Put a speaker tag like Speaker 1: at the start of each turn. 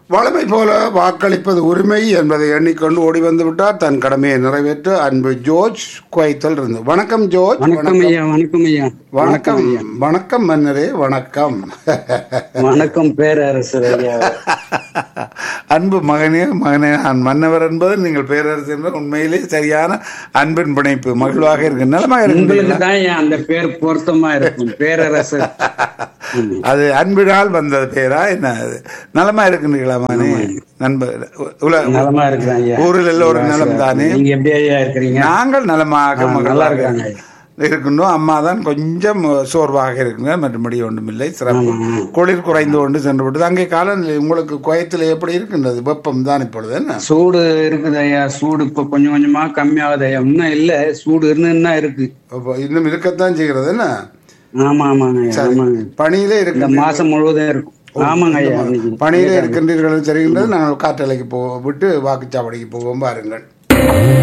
Speaker 1: வளமை போல வாக்களிப்பது உரிமை என்பதை எண்ணிக்கொண்டு ஓடி வந்து விட்டார் தன் கடமையை நிறைவேற்ற அன்பு ஜோர்ஜ் குவைத்தல் இருந்து வணக்கம் ஜோர்ஜ்
Speaker 2: வணக்கம் ஐயா வணக்கம் ஐயா
Speaker 1: வணக்கம் வணக்கம் மன்னரே வணக்கம்
Speaker 2: வணக்கம் பேரரசர் ஐயா
Speaker 1: அன்பு மகனே மகனே நான் மன்னவர் என்பது நீங்கள் பேரரசு என்பது உண்மையிலே சரியான அன்பின் பிணைப்பு மகிழ்வாக இருக்கு நலமாக
Speaker 2: உங்களுக்கு
Speaker 1: இருக்கு
Speaker 2: தான் ஐயா அந்த பேர் பொருத்தமா இருக்கும் பேரரசர் ம்.
Speaker 1: அது அன்பினால் வந்த பேரா என்ன அது நலமா இருக்கின்றீங்களா மகனே நண்பர் உல-
Speaker 2: நலமா இருக்கிறேன் ஐயா
Speaker 1: ஊரில் எல்லோரும் நலம் தானே
Speaker 2: நீங்க எப்படி ஐயா இருக்கிறீங்க
Speaker 1: நாங்கள் நலமாக
Speaker 2: ஆ, நல்லா
Speaker 1: மகளாக
Speaker 2: இருக்காங்க ஐயா.
Speaker 1: இருக்கின்றோம் அம்மா தான் கொஞ்சம் சோர்வாக இருக்கிறார் மற்றபடி ஒன்றுமில்லை சிறப்பு
Speaker 2: ஆமா.
Speaker 1: குளிர் குறைந்து கொண்டு சென்று விட்டது அங்கே காலநிலை உங்களுக்கு குயத்தில் எப்படி இருக்கின்றது வெப்பம் தான் இப்பொழுது என்ன
Speaker 2: சூடு இருக்குது ஐயா சூடு இப்ப கொஞ்சம் கொஞ்சமா கம்மியாகுது ஐயா இன்னும் இல்ல சூடு இருந்துன்னா இருக்கு
Speaker 1: அப்போ இன்னும் இருக்கத்தான் செய்கிறது என்ன
Speaker 2: ஆமா ஆமாங்க ஐயா ஆமாங்க
Speaker 1: பணியிலே
Speaker 2: இந்த
Speaker 1: இருக்க
Speaker 2: மாசம் முழுவதும் இருக்கும் ஆமாங்க ஐயா இன்னைக்கு
Speaker 1: பணியிலே இருக்கின்றீர்கள் தெரிகின்றது நாங்கள் காற்றலைக்கு போ விட்டு வாக்குச்சாவடிக்கு போவோம் பாருங்கள்